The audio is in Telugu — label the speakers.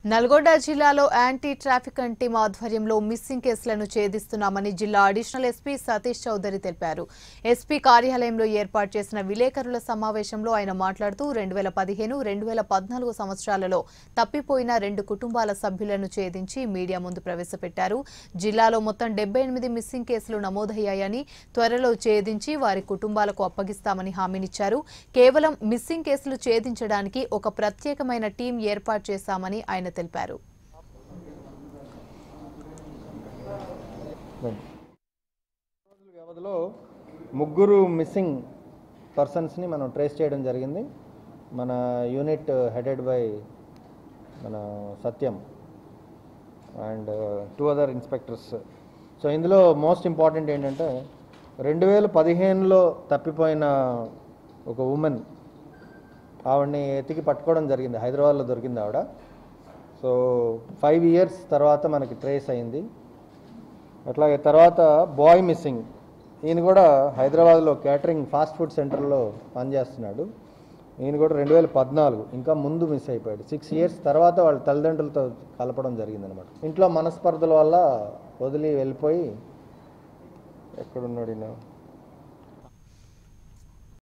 Speaker 1: నల్గొండ జిల్లాలో యాంటీ ట్రాఫికన్ టీం ఆధ్వర్యంలో మిస్సింగ్ కేసులను ఛేదిస్తున్నామని జిల్లా అడిషనల్ ఎస్పీ సతీష్ చౌదరి తెలిపారు ఎస్పీ కార్యాలయంలో ఏర్పాటు చేసిన విలేకరుల సమావేశంలో ఆయన మాట్లాడుతూ రెండు వేల పదిహేను రెండు వేల పద్నాలుగు సంవత్సరాలలో తప్పిపోయిన రెండు కుటుంబాల సభ్యులను ఛేదించి మీడియా ముందు ప్రవేశపెట్టారు జిల్లాలో మొత్తం డెబ్బై ఎనిమిది మిస్సింగ్ కేసులు నమోదయ్యాయని త్వరలో ఛేదించి వారి కుటుంబాలకు అప్పగిస్తామని హామీనిచ్చారు కేవలం మిస్సింగ్ కేసులు ఛేదించడానికి ఒక ప్రత్యేకమైన టీం ఏర్పాటు చేశామని ఆయన తెలిపారు
Speaker 2: రోజుల వ్యవధిలో ముగ్గురు మిస్సింగ్ పర్సన్స్ని మనం ట్రేస్ చేయడం జరిగింది మన యూనిట్ హెడెడ్ బై మన Satyam and two other inspectors so ఇందులో మోస్ట్ ఇంపార్టెంట్ ఏంటంటే రెండు వేల పదిహేనులో తప్పిపోయిన ఒక ఉమెన్ ఆవిడని ఎతికి పట్టుకోవడం జరిగింది హైదరాబాద్లో దొరికింది ఆవిడ సో ఫైవ్ ఇయర్స్ తర్వాత మనకి ట్రేస్ అయింది అట్లాగే తర్వాత బాయ్ మిస్సింగ్ ఈయన కూడా హైదరాబాద్లో క్యాటరింగ్ ఫాస్ట్ ఫుడ్ సెంటర్లో పనిచేస్తున్నాడు ఈయన కూడా రెండు వేల పద్నాలుగు ఇంకా ముందు మిస్ అయిపోయాడు సిక్స్ ఇయర్స్ తర్వాత వాళ్ళ తల్లిదండ్రులతో కలపడం జరిగిందనమాట ఇంట్లో మనస్పర్ధల వల్ల వదిలి వెళ్ళిపోయి ఎక్కడున్నాడు ఈయన